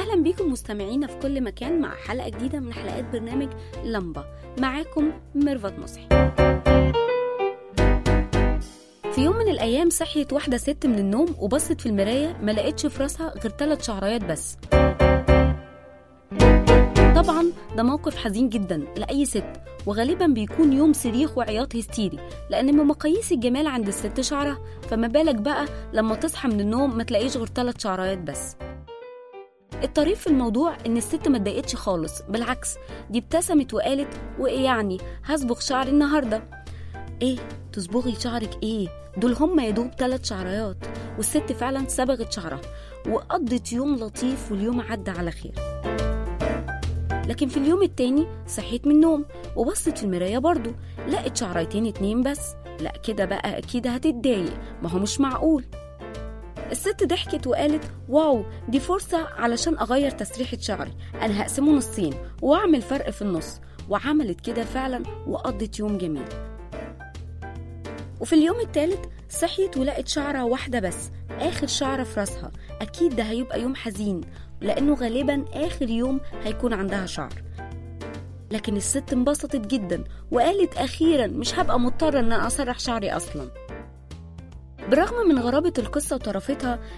أهلا بيكم مستمعينا في كل مكان مع حلقة جديدة من حلقات برنامج لمبة معاكم ميرفت مصحي في يوم من الأيام صحيت واحدة ست من النوم وبصت في المراية ما لقيتش في راسها غير ثلاث شعرايات بس طبعا ده موقف حزين جدا لأي ست وغالبا بيكون يوم صريخ وعياط هستيري لأن من مقاييس الجمال عند الست شعرها فما بالك بقى لما تصحى من النوم ما تلاقيش غير ثلاث شعرايات بس الطريف في الموضوع ان الست ما اتضايقتش خالص بالعكس دي ابتسمت وقالت وايه يعني هصبغ شعري النهارده ايه تصبغي شعرك ايه دول هم يا دوب ثلاث شعريات والست فعلا صبغت شعرها وقضت يوم لطيف واليوم عدى على خير لكن في اليوم التاني صحيت من النوم وبصت في المراية برضو لقت شعريتين اتنين بس لا كده بقى أكيد هتتضايق ما هو مش معقول الست ضحكت وقالت واو دي فرصة علشان أغير تسريحة شعري أنا هقسمه نصين وأعمل فرق في النص وعملت كده فعلا وقضت يوم جميل وفي اليوم التالت صحيت ولقت شعرة واحدة بس آخر شعرة في راسها أكيد ده هيبقى يوم حزين لأنه غالبا آخر يوم هيكون عندها شعر لكن الست انبسطت جدا وقالت أخيرا مش هبقى مضطرة إن أنا أسرح شعري أصلا بالرغم من غرابة القصة وطرفتها